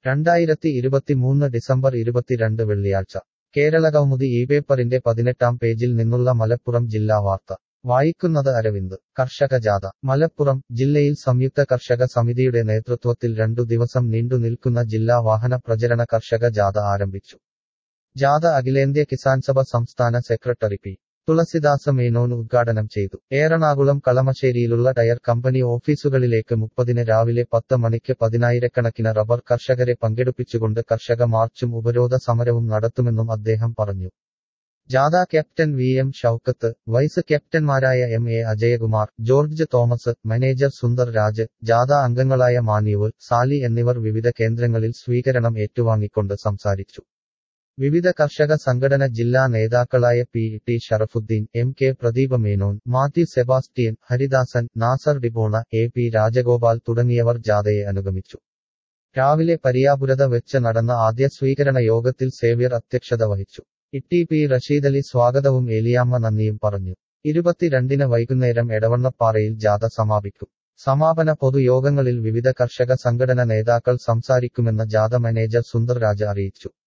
രണ്ടായിരത്തി ഇരുപത്തിമൂന്ന് ഡിസംബർ ഇരുപത്തിരണ്ട് വെള്ളിയാഴ്ച കേരളകൗമുദി ഈ പേപ്പറിന്റെ പതിനെട്ടാം പേജിൽ നിന്നുള്ള മലപ്പുറം ജില്ലാ വാർത്ത വായിക്കുന്നത് അരവിന്ദ് കർഷക ജാഥ മലപ്പുറം ജില്ലയിൽ സംയുക്ത കർഷക സമിതിയുടെ നേതൃത്വത്തിൽ രണ്ടു ദിവസം നീണ്ടു നിൽക്കുന്ന ജില്ലാ വാഹന പ്രചരണ കർഷക ജാഥ ആരംഭിച്ചു ജാഥ അഖിലേന്ത്യാ കിസാൻ സഭ സംസ്ഥാന സെക്രട്ടറി പി തുളസിദാസ മേനോൻ ഉദ്ഘാടനം ചെയ്തു ഏറണാകുളം കളമശ്ശേരിയിലുള്ള ടയർ കമ്പനി ഓഫീസുകളിലേക്ക് മുപ്പതിന് രാവിലെ പത്ത് മണിക്ക് പതിനായിരക്കണക്കിന് റബ്ബർ കർഷകരെ പങ്കെടുപ്പിച്ചുകൊണ്ട് കർഷക മാർച്ചും ഉപരോധ സമരവും നടത്തുമെന്നും അദ്ദേഹം പറഞ്ഞു ജാഥ captain V M Shoukath vice ക്യാപ്റ്റന്മാരായ M A Ajayakumar George Thomas manager Sundar Raj ജാഥ അംഗങ്ങളായ മാന്യുവൽ സാലി എന്നിവർ വിവിധ കേന്ദ്രങ്ങളിൽ സ്വീകരണം ഏറ്റുവാങ്ങിക്കൊണ്ട് സംസാരിച്ചു വിവിധ കർഷക സംഘടന ജില്ലാ നേതാക്കളായ P T Sharafudheen M K Pradeepa Menon Mathew Sebastian Haridasan Nasar ഡിബോണ എ പി രാജഗോപാൽ തുടങ്ങിയവർ ജാഥയെ അനുഗമിച്ചു രാവിലെ പരിയാപുരത വെച്ച് നടന്ന ആദ്യ സ്വീകരണ യോഗത്തിൽ സേവ്യർ അധ്യക്ഷത വഹിച്ചു ഇട്ടി പി റഷീദലി സ്വാഗതവും ഏലിയാമ്മ നന്ദിയും പറഞ്ഞു ഇരുപത്തിരണ്ടിന് വൈകുന്നേരം എടവണ്ണപ്പാറയിൽ ജാഥ സമാപിക്കും സമാപന പൊതുയോഗങ്ങളിൽ വിവിധ കർഷക സംഘടന നേതാക്കൾ സംസാരിക്കുമെന്ന് ജാഥ മാനേജർ സുന്ദർ രാജ അറിയിച്ചു